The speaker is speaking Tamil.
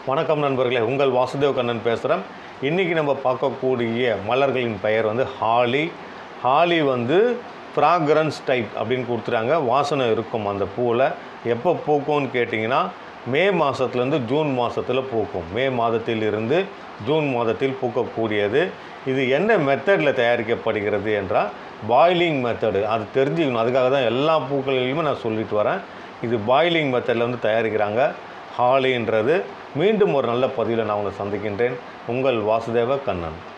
வணக்கம் நண்பர்களே உங்கள் வாசுதேவ் கண்ணன் பேசுகிறேன் இன்றைக்கி நம்ம பார்க்கக்கூடிய மலர்களின் பெயர் வந்து ஹாலி ஹாலி வந்து ஃப்ராக்ரன்ஸ் டைப் அப்படின்னு கொடுத்துட்டாங்க வாசனை இருக்கும் அந்த பூவில் எப்போ பூக்கும்னு கேட்டிங்கன்னா மே மாதத்துலேருந்து ஜூன் மாதத்தில் பூக்கும் மே மாதத்தில் இருந்து ஜூன் மாதத்தில் பூக்கக்கூடியது இது என்ன மெத்தடில் தயாரிக்கப்படுகிறது என்றால் பாய்லிங் மெத்தடு அது தெரிஞ்சுக்கணும் அதுக்காக தான் எல்லா பூக்களிலுமே நான் சொல்லிட்டு வரேன் இது பாய்லிங் மெத்தடில் வந்து தயாரிக்கிறாங்க ஹாலின்றது மீண்டும் ஒரு நல்ல பதிவில் நான் உங்களை சந்திக்கின்றேன் உங்கள் வாசுதேவ கண்ணன்